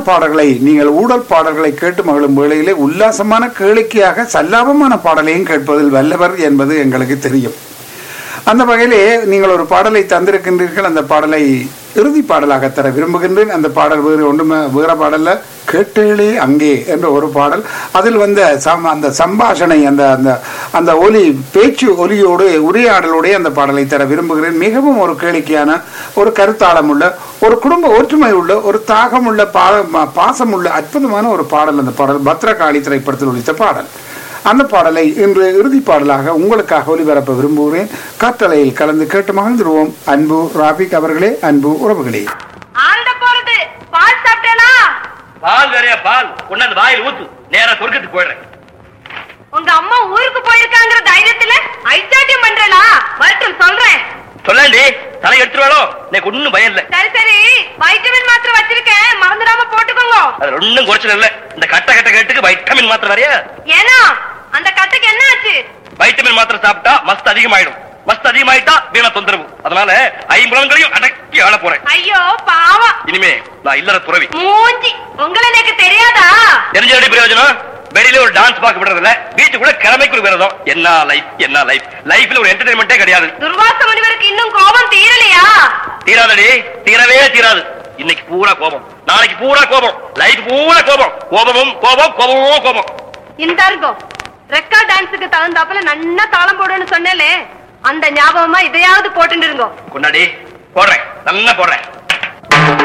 பாடல்களை நீங்கள் ஊடல் பாடல்களை கேட்டு மகிழும் வேளையிலே உல்லாசமான கேளிக்கையாக சல்லாபமான பாடலையும் கேட்பதில் வல்லவர் என்பது எங்களுக்கு தெரியும் அந்த வகையிலே நீங்கள் ஒரு பாடலை தந்திருக்கின்றீர்கள் அந்த பாடலை இறுதி பாடலாக தர விரும்புகின்றேன் அந்த பாடல் வேறு ஒன்றுமே வேற பாடல்ல கேட்டேளே அங்கே என்ற ஒரு பாடல் அதில் வந்த சம் அந்த சம்பாஷணை அந்த அந்த அந்த ஒலி பேச்சு ஒலியோடு உரையாடலோடு அந்த பாடலை தர விரும்புகிறேன் மிகவும் ஒரு கேளிக்கையான ஒரு கருத்தாளம் உள்ள ஒரு குடும்ப ஒற்றுமை உள்ள ஒரு தாகமுள்ள பா பாசமுள்ள அற்புதமான ஒரு பாடல் அந்த பாடல் பத்ரகாளி திரைப்படத்தில் ஒழித்த பாடல் அந்த பாடலை இன்று இறுதி பாடலாக உங்களுக்காக ஒலிபரப்ப விரும்புகிறேன் காற்றலையில் கலந்து கேட்டு மகிழ்ந்துருவோம் அன்பு ராபிக் அவர்களே அன்பு உறவுகளே ஆண்ட போறது பால் சாப்பிட்டேனா பால் வேறையா பால் கொண்டாந்து வாயில் ஊத்து நேரா சொர்க்கத்துக்கு போயிடுறேன் உங்க அம்மா ஊருக்கு போயிருக்காங்கிற தைரியத்துல ஐச்சாட்டியம் பண்றா வரட்டும் சொல்றேன் சொல்லாண்டி தலை எடுத்துருவாளோ எனக்கு ஒண்ணும் பயம் இல்ல சரி சரி வைட்டமின் மாத்திரை வச்சிருக்கேன் மறந்துடாம போட்டுக்கோங்க அது ஒண்ணும் குறைச்சல் இல்ல இந்த கட்ட கட்ட கேட்டுக்கு வைட்டமின் மாத்திரை வரையா ஏன்னா அந்த கட்டுக்கு என்ன ஆச்சு வைட்டமின் மாத்திரை சாப்பிட்டா மஸ்த் அதிகமாயிடும் மஸ்த் அதிகமாயிட்டா வீணா தொந்தரவு அதனால ஐம்புலங்களையும் அடக்கி ஆள போறேன் ஐயோ பாவம் இனிமே நான் இல்லற துறவி மூஞ்சி உங்களை எனக்கு தெரியாதா தெரிஞ்ச பிரயோஜனம் வெளியில ஒரு டான்ஸ் பார்க்க விடுறதில்ல வீட்டுக்குள்ள கிழமைக்கு ஒரு விரதம் என்ன லைஃப் என்ன லைஃப் லைஃப்ல ஒரு என்டர்டைன்மெண்டே கிடையாது துர்வாச முனிவருக்கு இன்னும் கோபம் தீரலையா தீராதடி தீரவே தீராது இன்னைக்கு பூரா கோபம் நாளைக்கு பூரா கோபம் லைஃப் பூரா கோபம் கோபமும் கோபம் கோபமும் கோபம் இந்த இருக்கும் ரெக்கார்ட் டான்ஸுக்கு தகுந்தாப்புல நன்னா தாளம் போடுன்னு சொன்னேலே அந்த ஞாபகமா இதையாவது போட்டுட்டு இருங்கோ கொண்டாடி போடுறேன் நல்லா போடுறேன்